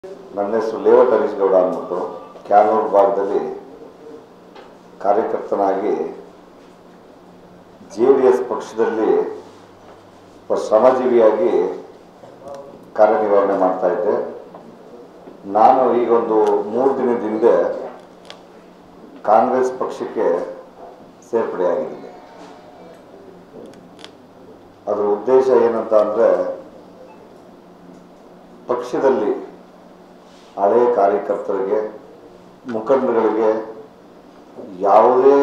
ನನ್ನ ಹೆಸರು ಲೇವಟ್ ಹರೀಶ್ ಗೌಡ ಅಂದ್ಬಿಟ್ಟು ಕ್ಯಾನೂರು ಭಾಗದಲ್ಲಿ ಕಾರ್ಯಕರ್ತನಾಗಿ ಜೆ ಡಿ ಎಸ್ ಪಕ್ಷದಲ್ಲಿ ಒಬ್ಬ ಶ್ರಮಜೀವಿಯಾಗಿ ಕಾರ್ಯನಿರ್ವಹಣೆ ಮಾಡ್ತಾ ಇದ್ದೆ ನಾನು ಈಗ ಒಂದು ಮೂರು ದಿನದ ಹಿಂದೆ ಕಾಂಗ್ರೆಸ್ ಪಕ್ಷಕ್ಕೆ ಸೇರ್ಪಡೆಯಾಗಿದ್ದೀನಿ ಅದರ ಉದ್ದೇಶ ಏನಂತ ಅಂದರೆ ಪಕ್ಷದಲ್ಲಿ ಹಳೆಯ ಕಾರ್ಯಕರ್ತರಿಗೆ ಮುಖಂಡಗಳಿಗೆ ಯಾವುದೇ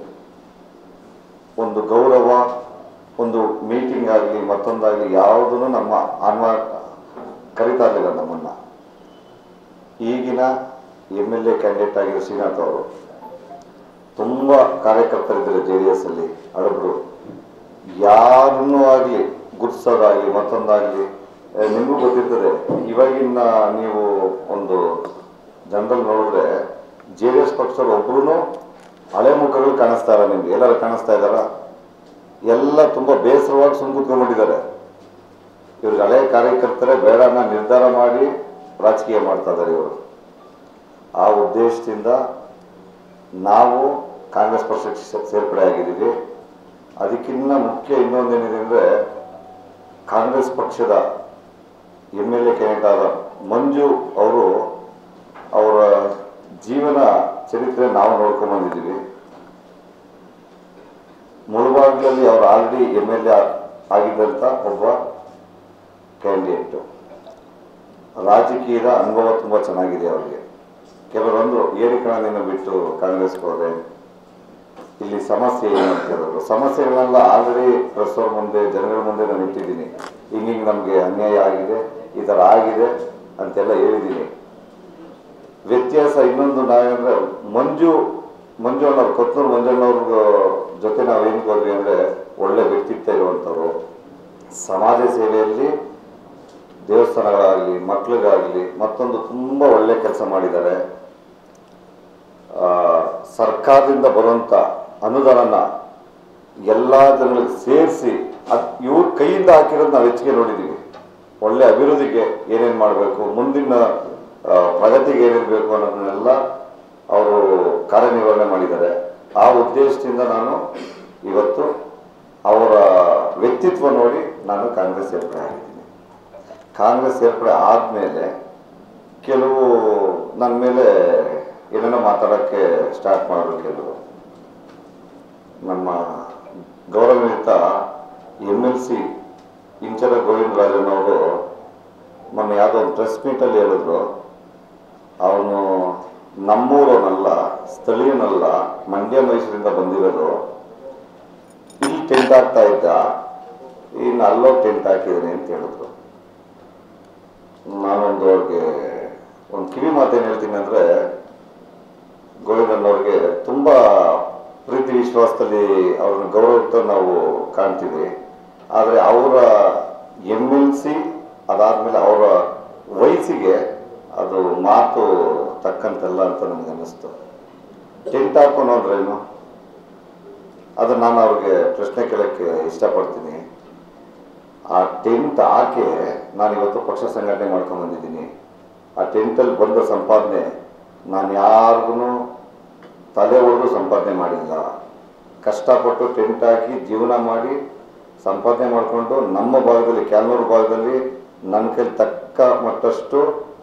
ಒಂದು ಗೌರವ ಒಂದು ಮೀಟಿಂಗ್ ಆಗಲಿ ಮತ್ತೊಂದಾಗಲಿ ಯಾವುದನ್ನು ನಮ್ಮ ಆನ್ವ ಕರಿತಾ ಇರಲಿಲ್ಲ ನಮ್ಮನ್ನು ಈಗಿನ ಎಮ್ ಎಲ್ ಎ ಕ್ಯಾಂಡಿಡೇಟ್ ಆಗಿರೋ ಶ್ರೀನಾಥ್ ಅವರು ತುಂಬ ಕಾರ್ಯಕರ್ತರಿದ್ದಾರೆ ಜೆ ಡಿ ಎಸ್ ಅಲ್ಲಿ ಹಳಬರು ಯಾರನ್ನೂ ಆಗಲಿ ಗುರ್ಸೋದಾಗಲಿ ಮತ್ತೊಂದಾಗಲಿ ಆ, ನಿಮಗೂ ಗೊತ್ತಿರ್ತದೆ ಇವಾಗಿನ ನೀವು ಒಂದು ಜನರಲ್ ನೋಡಿದ್ರೆ ಜೆ ಡಿ ಎಸ್ ಪಕ್ಷದವ್ರು ಒಬ್ರು ಹಳೆ ಮುಖಗಳು ಕಾಣಿಸ್ತಾ ಇಲ್ಲ ನಿಮ್ಗೆ ಎಲ್ಲರೂ ಕಾಣಿಸ್ತಾ ಇದ್ದಾರ ಎಲ್ಲ ತುಂಬ ಬೇಸರವಾಗಿ ಸುಮ್ ಕೂತ್ಕೊಂಡ್ಬಿಟ್ಟಿದ್ದಾರೆ ಇವ್ರಿಗೆ ಹಳೆ ಕಾರ್ಯಕರ್ತರೇ ಬೇಡನ ನಿರ್ಧಾರ ಮಾಡಿ ರಾಜಕೀಯ ಮಾಡ್ತಾ ಇದ್ದಾರೆ ಇವರು ಆ ಉದ್ದೇಶದಿಂದ ನಾವು ಕಾಂಗ್ರೆಸ್ ಪಕ್ಷಕ್ಕೆ ಸೇ- ಸೇರ್ಪಡೆ ಆಗಿದ್ದೀವಿ ಅದಕ್ಕಿಂತ ಮುಖ್ಯ ಇನ್ನೊಂದೇನಿದೆ ಅಂದರೆ ಕಾಂಗ್ರೆಸ್ ಪಕ್ಷದ ಎಮ್ ಎಲ್ ಎ ಕ್ಯಾಂಡಿಡೇಟ್ ಆದ ಮಂಜು ಅವರು ಅವರ ಜೀವನ ಚರಿತ್ರೆ ನಾವು ನೋಡ್ಕೊಂಡ್ ಬಂದಿದ್ದೀವಿ ಮುಳುಬಾಗಿಲಲ್ಲಿ ಅವರು ಆಲ್ರೆಡಿ ಎಮ್ ಎಲ್ ಎ ಆಗಿದ್ದಂಥ ಒಬ್ಬ ಕ್ಯಾಂಡಿಡೇಟು ರಾಜಕೀಯದ ಅನುಭವ ತುಂಬ ಚೆನ್ನಾಗಿದೆ ಅವರಿಗೆ ಕೆಲವರೊಂದು ಏರಿಕಣದಿಂದ ಬಿಟ್ಟು ಕಾಂಗ್ರೆಸ್ಗೆ ಹೋದೆ ಇಲ್ಲಿ ಸಮಸ್ಯೆ ಏನು ಅಂತ ಹೇಳಿದ್ರು ಸಮಸ್ಯೆಗಳನ್ನೆಲ್ಲ ಆಲ್ರೆಡಿ ಪ್ರೆಸ್ ಅವ್ರ ಮುಂದೆ ಜನಗಳ ಮುಂದೆ ನಾನು ಇಟ್ಟಿದ್ದೀನಿ ಹಿಂಗಿಂಗ್ ನಮಗೆ ಅನ್ಯಾಯ ಆಗಿದೆ ಈ ಥರ ಆಗಿದೆ ಅಂತೆಲ್ಲ ಹೇಳಿದ್ದೀನಿ ವ್ಯತ್ಯಾಸ ಇನ್ನೊಂದು ನಾವೇಂದ್ರೆ ಮಂಜು ಮಂಜು ಅಣ್ಣವ್ರು ಕೊತ್ತೂರು ಮಂಜಣ್ಣವ್ರ ಜೊತೆ ನಾವು ಏನಕ್ಕೆ ಹೋದ್ವಿ ಅಂದರೆ ಒಳ್ಳೆ ವ್ಯಕ್ತಿತ್ವ ಇರುವಂಥವ್ರು ಸಮಾಜ ಸೇವೆಯಲ್ಲಿ ದೇವಸ್ಥಾನಗಳಾಗಲಿ ಮಕ್ಳಿಗಾಗಲಿ ಮತ್ತೊಂದು ತುಂಬ ಒಳ್ಳೆ ಕೆಲಸ ಮಾಡಿದ್ದಾರೆ ಆ, ಸರ್ಕಾರದಿಂದ ಬರುವಂಥ ಅನುದಾನನ ಎಲ್ಲ ಜನಗಳಿಗೆ ಸೇರಿಸಿ ಅದು ಇವ್ರ ಕೈಯಿಂದ ಹಾಕಿರೋದು ನಾವು ಹೆಚ್ಚಿಗೆ ನೋಡಿದ್ದೀವಿ ಒಳ್ಳೆ ಅಭಿವೃದ್ಧಿಗೆ ಏನೇನು ಮಾಡಬೇಕು ಮುಂದಿನ ಆ, ಪ್ರಗತಿಗೆ ಏನೇನು ಬೇಕು ಅನ್ನೋದನ್ನೆಲ್ಲ ಅವರು ಕಾರ್ಯನಿರ್ವಹಣೆ ಮಾಡಿದ್ದಾರೆ ಆ ಉದ್ದೇಶದಿಂದ ನಾನು ಇವತ್ತು ಅವರ ವ್ಯಕ್ತಿತ್ವ ನೋಡಿ ನಾನು ಕಾಂಗ್ರೆಸ್ ಸೇರ್ಪಡೆ ಆಗಿದ್ದೀನಿ ಕಾಂಗ್ರೆಸ್ ಸೇರ್ಪಡೆ ಆದಮೇಲೆ ಕೆಲವು ನನ್ನ ಮೇಲೆ ಏನೇನೋ ಮಾತಾಡೋಕ್ಕೆ ಸ್ಟಾರ್ಟ್ ಮಾಡಿದ್ರು ಕೆಲವರು ನಮ್ಮ ಗೌರವಯುತ ಎಮ್ ಎಲ್ ಸಿ ಇಂಚರ ಗೋವಿಂದರಾಜನವರು ಮೊನ್ನೆ ಯಾವುದೋ ಒಂದು ಪ್ರೆಸ್ ಮೀಟಲ್ಲಿ ಹೇಳಿದ್ರು ಅವನು ನಮ್ಮೂರವನಲ್ಲ ಸ್ಥಳೀಯನಲ್ಲ ಮಂಡ್ಯ ಮೈಸೂರಿಂದ ಬಂದಿರೋದು ಇಲ್ಲಿ ಟೆಂಟ್ ಹಾಕ್ತಾ ಇದ್ದ ಇನ್ನು ಅಲ್ಲೋಗಿ ಟೆಂಟ್ ಹಾಕಿದ್ದೀನಿ ಅಂತ ಹೇಳಿದ್ರು ನಾನೊಂದು ಅವ್ರಿಗೆ ಒಂದು ಕಿವಿ ಮಾತೇನು ಹೇಳ್ತೀನಿ ಅಂದರೆ ಗೋವಿಂದಣ್ಣವ್ರಿಗೆ ತುಂಬ ಪ್ರೀತಿ ವಿಶ್ವಾಸದಲ್ಲಿ ಅವ್ರನ್ನ ಗೌರವಿತ ನಾವು ಕಾಣ್ತೀವಿ ಆದರೆ ಅವರ ಎಮ್ ಎಲ್ ಸಿ ಅದಾದಮೇಲೆ ಅವರ ವಯಸ್ಸಿಗೆ ಅದು ಮಾತು ತಕ್ಕಂತಲ್ಲ ಅಂತ ನನಗೆ ಅನ್ನಿಸ್ತು ಟೆಂಟ್ ಹಾಕೊಂಡು ಅಂದ್ರೇನು ಅದು ನಾನು ಅವ್ರಿಗೆ ಪ್ರಶ್ನೆ ಕೇಳೋಕ್ಕೆ ಇಷ್ಟಪಡ್ತೀನಿ ಆ ಟೆಂಟ್ ಹಾಕಿ ನಾನು ಇವತ್ತು ಪಕ್ಷ ಸಂಘಟನೆ ಮಾಡ್ಕೊಂಡು ಬಂದಿದ್ದೀನಿ ಆ ಟೆಂಟಲ್ಲಿ ಬಂದ ಸಂಪಾದನೆ ನಾನು ಯಾರಿಗೂ ತಲೆ ಹೊಡೆದು ಸಂಪಾದನೆ ಮಾಡಿಲ್ಲ ಕಷ್ಟಪಟ್ಟು ಟೆಂಟ್ ಹಾಕಿ ಜೀವನ ಮಾಡಿ ಸಂಪಾದನೆ ಮಾಡಿಕೊಂಡು ನಮ್ಮ ಭಾಗದಲ್ಲಿ ಕ್ಯಾಲ್ನೂರು ಭಾಗದಲ್ಲಿ ನನ್ನ ಕೈಲಿ ತಕ್ಕ ಮಟ್ಟಷ್ಟು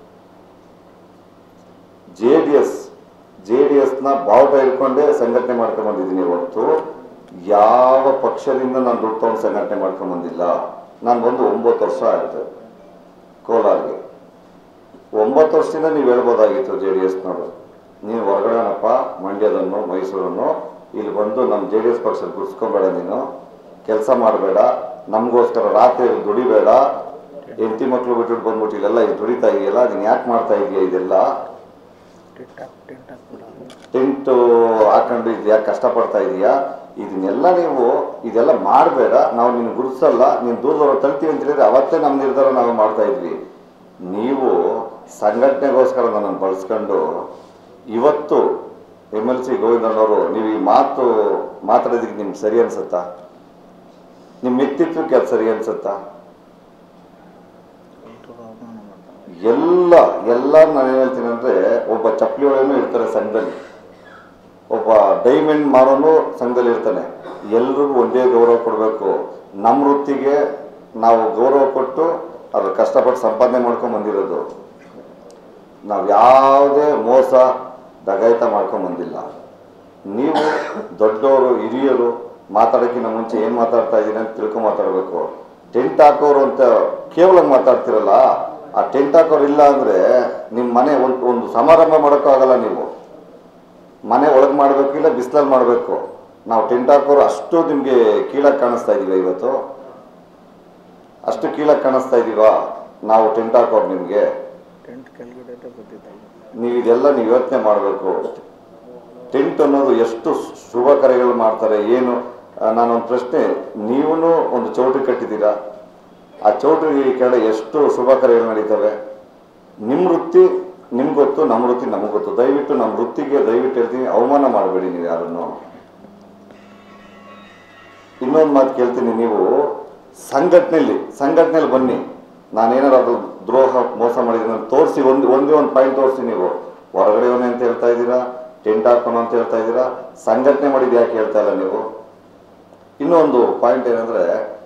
J D S J D ಎಸ್ನ ಬಾವುಟ ಇಟ್ಕೊಂಡೇ ಸಂಘಟನೆ ಮಾಡ್ಕೊಂಡು ಬಂದಿದ್ದೀನಿ ಹೊರತು ಯಾವ ಪಕ್ಷದಿಂದ ನಾನು ದುಡ್ಡು ತಗೊಂಡು ಸಂಘಟನೆ ಮಾಡ್ಕೊಂಡು ಬಂದಿಲ್ಲ ನಾನು ಬಂದು ಒಂಬತ್ತು ವರ್ಷ ಆಯಿತು ಕೋಲಾರ್ಗೆ ಒಂಬತ್ತು ವರ್ಷದಿಂದ ನೀವು ಹೇಳ್ಬೋದಾಗಿತ್ತು ಜೆ ಡಿ ಎಸ್ನವರು ನೀನು ಹೊರಗಡೆನಪ್ಪ ಮಂಡ್ಯದನ್ನು ಮೈಸೂರನ್ನು ಇಲ್ಲಿ ಬಂದು ನಮ್ಮ ಜೆ ಡಿ ಎಸ್ ಪಕ್ಷ ಗುರ್ಸ್ಕೊಬೇಡ ನೀನು ಕೆಲಸ ಮಾಡಬೇಡ ನಮಗೋಸ್ಕರ ರಾತ್ರಿ ದುಡಿಬೇಡ ಹೆಂಡತಿ ಮಕ್ಕಳು ಬಿಟ್ಬಿಟ್ಟು ಬಂದ್ಬಿಟ್ಟು ಇಲ್ಲೆಲ್ಲ ಇದು ದುಡಿತಾ ಇದೆಯಲ್ಲ ನೀನು ಯಾಕೆ ಮಾಡ್ತಾ ಇದೆಯಾ ಇದೆಲ್ಲ ಟೆಂಟು ಹಾಕೊಂಡು ಇದು ಯಾಕೆ ಕಷ್ಟಪಡ್ತಾ ಇದೀಯಾ ಇದನ್ನೆಲ್ಲ ನೀವು ಇದೆಲ್ಲ ಮಾಡಬೇಡ ನಾವು ನಿನ್ನ ಗುರುಸಲ್ಲ ನೀನು ದೂರದವ್ರ ತಳ್ತೀವಿ ಅಂತ ಹೇಳಿದ್ರೆ ಅವತ್ತೇ ನಮ್ಮ ನಿರ್ಧಾರ ನಾವು ಮಾಡ್ತಾ ಇದ್ವಿ ನೀವು ಸಂಘಟನೆಗೋಸ್ಕರ ನನ್ನನ್ನು ಬಳಸ್ಕೊಂಡು ಇವತ್ತು ಎಮ್ ಎಲ್ ಸಿ ಗೋವಿಂದಣ್ಣವರು ನೀವು ಈ ಮಾತು ಮಾತಾಡೋದಕ್ಕೆ ನಿಮ್ಗೆ ಸರಿ ಅನ್ಸುತ್ತಾ ನಿಮ್ಮ ವ್ಯಕ್ತಿತ್ವಕ್ಕೆ ಅದು ಸರಿ ಅನ್ಸುತ್ತಾ ಎಲ್ಲ ಎಲ್ಲ ನಾನು ಏನು ಹೇಳ್ತೀನಿ ಅಂದರೆ ಒಬ್ಬ ಚಪ್ಪಲಿ ಒಳಗೂ ಇರ್ತಾರೆ ಸಂಘದಲ್ಲಿ ಒಬ್ಬ ಡೈಮಂಡ್ ಮಾರೋನು ಸಂಘದಲ್ಲಿ ಇರ್ತಾನೆ ಎಲ್ರಿಗೂ ಒಂದೇ ಗೌರವ ಕೊಡಬೇಕು ನಮ್ಮ ವೃತ್ತಿಗೆ ನಾವು ಗೌರವ ಕೊಟ್ಟು ಅದ್ರ ಕಷ್ಟಪಟ್ಟು ಸಂಪಾದನೆ ಮಾಡ್ಕೊಂಡು ಬಂದಿರೋದು ನಾವು ಯಾವುದೇ ಮೋಸ ದಗಾಯಿತ ಮಾಡ್ಕೊಂಡು ಬಂದಿಲ್ಲ ನೀವು ದೊಡ್ಡವರು ಹಿರಿಯರು ಮಾತಾಡೋಕ್ಕಿಂತ ಮುಂಚೆ ಏನು ಮಾತಾಡ್ತಾ ಇದ್ದೀನಿ ಅಂತ ತಿಳ್ಕೊಂಡು ಮಾತಾಡಬೇಕು ಟೆಂಟ್ ಹಾಕೋರು ಅಂತ ಕೇವಲ ಮಾತಾಡ್ತಿರಲ್ಲ ಆ ಟೆಂಟ್ ಹಾಕೋರು ಇಲ್ಲ ಅಂದರೆ ನಿಮ್ಮ ಮನೆ ಒಂದು ಒಂದು ಸಮಾರಂಭ ಮಾಡೋಕ್ಕೂ ಆಗಲ್ಲ ನೀವು ಮನೆ ಒಳಗೆ ಮಾಡಬೇಕು ಇಲ್ಲ ಬಿಸಿಲಲ್ಲಿ ಮಾಡಬೇಕು ನಾವು ಟೆಂಟ್ ಹಾಕೋರು ಅಷ್ಟು ನಿಮಗೆ ಕೀಳಾಗಿ ಕಾಣಿಸ್ತಾ ಇದೀವ ಇವತ್ತು ಅಷ್ಟು ಕೀಳಾಗಿ ಕಾಣಿಸ್ತಾ ಇದೀವಾ ನಾವು ಟೆಂಟ್ ಹಾಕೋರು ನಿಮಗೆ ಟೆಂಟ್ ಕೆಳಗಡೆ ಗೊತ್ತಿತ್ತಲ್ಲ ನೀವು ಇದೆಲ್ಲ ನೀವು ಯೋಚನೆ ಮಾಡಬೇಕು ಟೆಂಟ್ ಅನ್ನೋದು ಎಷ್ಟು ಶುಭ ಕಾರ್ಯಗಳು ಮಾಡ್ತಾರೆ ಏನು ಆ, ನಾನೊಂದು ಪ್ರಶ್ನೆ ನೀವೂ ಒಂದು ಚೌಟ್ರಿ ಕಟ್ಟಿದ್ದೀರಾ ಆ ಚೌಟ್ರಿ ಕೆಳಗಡೆ ಎಷ್ಟು ಶುಭ ಕಾರ್ಯಗಳು ನಡೀತವೆ ನಿಮ್ಮ ವೃತ್ತಿ ನಿಮ್ಗೆ ಗೊತ್ತು ನಮ್ಮ ವೃತ್ತಿ ನಮಗೆ ಗೊತ್ತು ದಯವಿಟ್ಟು ನಮ್ಮ ವೃತ್ತಿಗೆ ದಯವಿಟ್ಟು ಹೇಳ್ತೀನಿ ಅವಮಾನ ಮಾಡಬೇಡಿ ನೀವು ಯಾರನ್ನು ಇನ್ನೊಂದು ಮಾತು ಕೇಳ್ತೀನಿ ನೀವು ಸಂಘಟನೆಯಲ್ಲಿ ಸಂಘಟನೆಯಲ್ಲಿ ಬನ್ನಿ ನಾನೇನಾರು ಅದು ದ್ರೋಹ ಮೋಸ ಮಾಡಿದ್ದೀನಿ ಅಂತ ತೋರಿಸಿ ಒಂದು ಒಂದೇ ಒಂದು ಪಾಯಿಂಟ್ ತೋರಿಸಿ ನೀವು ಹೊರಗಡೆಯವನೇ ಅಂತ ಹೇಳ್ತಾ ಇದ್ದೀರಾ ಟೆಂಟ್ ಹಾಕೋಣ ಅಂತ ಹೇಳ್ತಾ ಇದ್ದೀರಾ ಸಂಘಟನೆ ಮಾಡಿದ್ದು ಯಾಕೆ ಹೇಳ್ತಾ ಇಲ್ಲ ನೀವು ಇನ್ನೊಂದು ಪಾಯಿಂಟ್ ಏನಂದ್ರೆ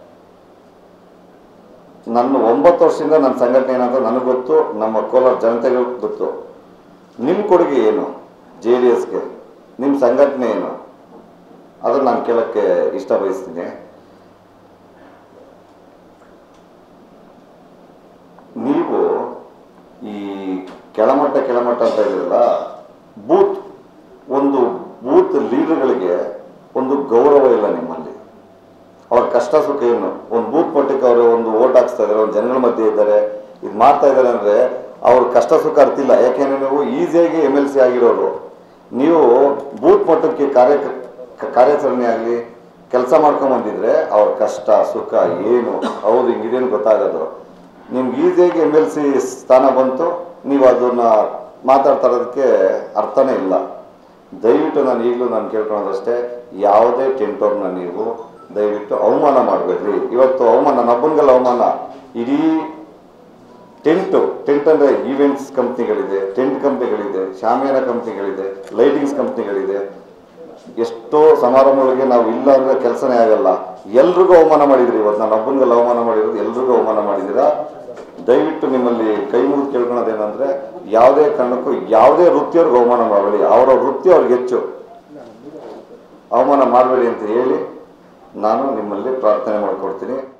ನನ್ನ ಒಂಬತ್ತು ವರ್ಷದಿಂದ ನನ್ನ ಸಂಘಟನೆ ಏನಂತ ನನಗೆ ಗೊತ್ತು ನಮ್ಮ ಕೋಲಾರ ಜನತೆಗೆ ಗೊತ್ತು ನಿಮ್ಮ ಕೊಡುಗೆ ಏನು ಜೆ ಡಿ ಎಸ್ಗೆ ನಿಮ್ಮ ಸಂಘಟನೆ ಏನು ಅದನ್ನು ನಾನು ಕೇಳೋಕ್ಕೆ ಇಷ್ಟ ಬಯಸ್ತೀನಿ ನೀವು ಈ ಕೆಳಮಟ್ಟ ಕೆಳಮಟ್ಟ ಅಂತ ಇದ್ದೀರಲ್ಲ ಬೂತ್ ಒಂದು ಬೂತ್ ಲೀಡರ್ಗಳಿಗೆ ಒಂದು ಗೌರವ ಇಲ್ಲ ನಿಮ್ಮಲ್ಲಿ ಅವ್ರ ಕಷ್ಟ ಸುಖ ಏನು ಒಂದು ಬೂತ್ ಮಟ್ಟಕ್ಕೆ ಅವರು ಒಂದು ಓಟ್ ಹಾಕ್ಸ್ತಾ ಇದ್ದಾರೆ ಒಂದು ಜನಗಳ ಮಧ್ಯೆ ಇದ್ದಾರೆ ಇದು ಮಾಡ್ತಾ ಇದ್ದಾರೆ ಅಂದರೆ ಅವ್ರ ಕಷ್ಟ ಸುಖ ಅರ್ತಿಲ್ಲ ಯಾಕೆಂದ್ರೆ ನೀವು ಈಸಿಯಾಗಿ ಎಮ್ ಎಲ್ ಸಿ ಆಗಿರೋರು ನೀವು ಬೂತ್ ಮಟ್ಟಕ್ಕೆ ಕಾರ್ಯ ಕಾರ್ಯಾಚರಣೆ ಆಗಲಿ ಕೆಲಸ ಮಾಡ್ಕೊಂಡ್ ಬಂದಿದ್ರೆ ಅವ್ರ ಕಷ್ಟ ಸುಖ ಏನು ಹೌದು ಹಿಂಗಿದೇನು ಗೊತ್ತಾಗೋದು ನಿಮ್ಗೆ ಈಸಿಯಾಗಿ ಎಮ್ ಎಲ್ ಸಿ ಸ್ಥಾನ ಬಂತು ನೀವು ಅದನ್ನ ಮಾತಾಡ್ತಾ ಇರೋದಕ್ಕೆ ಅರ್ಥನೇ ಇಲ್ಲ ದಯವಿಟ್ಟು ನಾನು ಈಗಲೂ ನಾನು ಕೇಳ್ಕೊಳೋದಷ್ಟೇ ಯಾವುದೇ ಟೆಂಟೋರ್ನ ನೀವು ದಯವಿಟ್ಟು ಅವಮಾನ ಮಾಡಬೇಡ್ರಿ ಇವತ್ತು ಅವಮಾನ ನಬ್ಬನ್ಗಲ್ಲ ಅವಮಾನ ಇಡೀ ಟೆಂಟು ಟೆಂಟ್ ಅಂದರೆ ಈವೆಂಟ್ಸ್ ಕಂಪ್ನಿಗಳಿದೆ ಟೆಂಟ್ ಕಂಪ್ನಿಗಳಿದೆ ಶಾಮಿಯಾನ ಕಂಪ್ನಿಗಳಿದೆ ಲೈಟಿಂಗ್ಸ್ ಕಂಪ್ನಿಗಳಿದೆ ಎಷ್ಟೋ ಸಮಾರಂಭಗಳಿಗೆ ನಾವು ಇಲ್ಲ ಅಂದ್ರೆ ಕೆಲಸನೇ ಆಗಲ್ಲ ಎಲ್ರಿಗೂ ಅವಮಾನ ಮಾಡಿದ್ರಿ ಇವತ್ತು ನಾನು ಒಬ್ಬನಿಗೆಲ್ಲ ಅವಮಾನ ಮಾಡಿರೋದು ಎಲ್ರಿಗೂ ಅವಮಾನ ಮಾಡಿದ್ದೀರಾ ದಯವಿಟ್ಟು ನಿಮ್ಮಲ್ಲಿ ಕೈ ಮುಗಿದು ಕೇಳ್ಕೊಳೋದೇನಂದ್ರೆ ಯಾವುದೇ ಕಾರಣಕ್ಕೂ ಯಾವುದೇ ವೃತ್ತಿಯವ್ರಿಗೆ ಅವಮಾನ ಮಾಡಬೇಡಿ ಅವರ ವೃತ್ತಿ ಅವ್ರಿಗೆ ಹೆಚ್ಚು ಅವಮಾನ ಮಾಡಬೇಡಿ ಅಂತ ಹೇಳಿ ನಾನು ನಿಮ್ಮಲ್ಲಿ ಪ್ರಾರ್ಥನೆ ಮಾಡಿಕೊಡ್ತೀನಿ